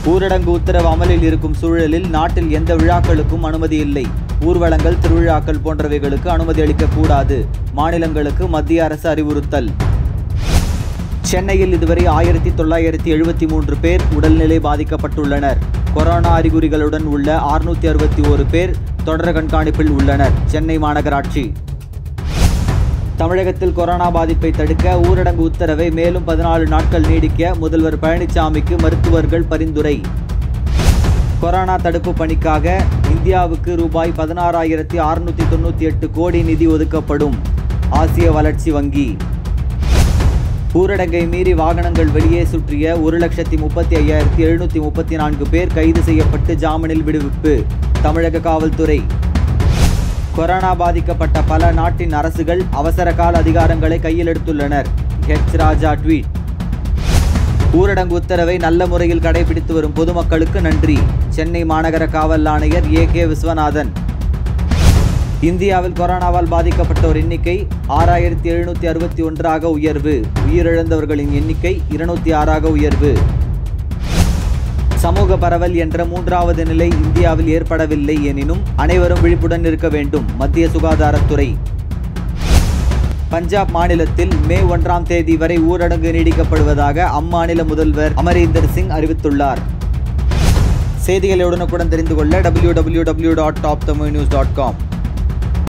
ஊரடங்கு உத்தரவு அமலில் இருக்கும் சூழலில் நாட்டில் எந்த விழாக்களுக்கும் அனுமதி இல்லை ஊர்வலங்கள் திருவிழாக்கள் போன்றவைகளுக்கு அனுமதி அளிக்கக்கூடாது மாநிலங்களுக்கு மத்திய அரசு அறிவுறுத்தல் சென்னையில் இதுவரை ஆயிரத்தி தொள்ளாயிரத்தி எழுபத்தி மூன்று பேர் உடல்நிலை பாதிக்கப்பட்டுள்ளனர் கொரோனா அறிகுறிகளுடன் உள்ள அறுநூத்தி அறுபத்தி ஒரு பேர் தொடர் கண்காணிப்பில் உள்ளனர் சென்னை மாநகராட்சி தமிழகத்தில் கொரோனா பாதிப்பை தடுக்க ஊரடங்கு உத்தரவை மேலும் பதினாலு நாட்கள் நீடிக்க முதல்வர் பழனிசாமிக்கு மருத்துவர்கள் பரிந்துரை கொரோனா தடுப்பு பணிக்காக இந்தியாவுக்கு ரூபாய் பதினாறாயிரத்தி அறுநூத்தி தொண்ணூற்றி எட்டு கோடி நிதி ஒதுக்கப்படும் ஆசிய வளர்ச்சி வங்கி ஊரடங்கை மீறி வாகனங்கள் வெளியே சுற்றிய ஒரு லட்சத்தி முப்பத்தி ஐயாயிரத்தி எழுநூற்றி முப்பத்தி நான்கு பேர் கைது செய்யப்பட்டு ஜாமீனில் விடுவிப்பு தமிழக காவல்துறை கொரோனா பாதிக்கப்பட்ட பல நாட்டின் அரசுகள் அவசர கால அதிகாரங்களை கையில் எடுத்துள்ளனர் ஹெச் ராஜா ட்வீட் ஊரடங்கு உத்தரவை நல்ல முறையில் கடைபிடித்து வரும் பொதுமக்களுக்கு நன்றி சென்னை மாநகர காவல் ஆணையர் ஏ கே விஸ்வநாதன் இந்தியாவில் கொரோனாவால் பாதிக்கப்பட்டோர் எண்ணிக்கை ஆறாயிரத்தி எழுநூற்றி அறுபத்தி ஒன்றாக உயர்வு உயிரிழந்தவர்களின் எண்ணிக்கை இருநூத்தி ஆறாக உயர்வு சமூக பரவல் என்ற மூன்றாவது நிலை இந்தியாவில் ஏற்படவில்லை எனினும் அனைவரும் விழிப்புடன் இருக்க வேண்டும் மத்திய சுகாதாரத்துறை பஞ்சாப் மாநிலத்தில் மே ஒன்றாம் தேதி வரை ஊரடங்கு நீடிக்கப்படுவதாக அம்மாநில முதல்வர் அமரீந்தர் சிங் அறிவித்துள்ளார் செய்திகளை உடனுக்குடன் தெரிந்து கொள்ள www.toptamilnews.com